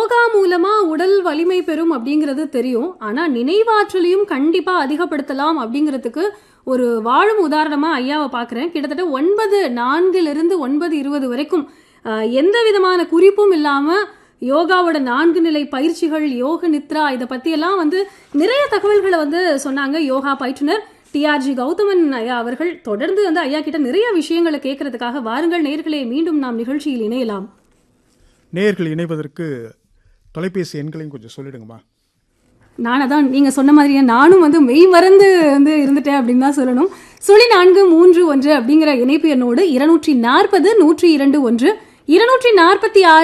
யோகா மூலமா உடல் வலிமை பெறும் அப்படிங்கிறது தெரியும் ஆனா நினைவாற்றலையும் கண்டிப்பா அதிகப்படுத்தலாம் அப்படிங்கிறதுக்கு ஒரு வாழும் உதாரணமா ஐயாவை பார்க்கிறேன் கிட்டத்தட்ட ஒன்பது நான்கிலிருந்து ஒன்பது இருபது வரைக்கும் ஆஹ், எந்த விதமான குறிப்பும் இல்லாம யோகாவோட நான்கு நிலை பயிற்சிகள் யோக நித்ரா இதை பத்தியெல்லாம் வந்து நிறைய தகவல்களை வந்து சொன்னாங்க யோகா பயிற்றுனர் டிஆர்ஜி கௌதமன் ஐயா அவர்கள் தொடர்ந்து வந்து ஐயா கிட்ட நிறைய விஷயங்களை கேட்கறதுக்காக வாருங்கள் நேர்களே மீண்டும் நாம் நிகழ்ச்சியில் இணையலாம் நேயர்கள் இணைவதற்கு தொலைபேசி எண்களையும் கொஞ்சம் சொல்லிடுங்கம்மா நான் அதான் நீங்க சொன்ன மாதிரியே நானும் வந்து மெய் மறந்து வந்து இருந்துட்டேன் அப்படின்னு தான் சொல்லணும் சுழி நான்கு மூன்று ஒன்று அப்படிங்கிற இணைப்பு எண்ணோடு இருநூற்றி நாற்பது நூற்றி இரண்டு ஒன்று இருநூற்றி நாற்பத்தி ஆறு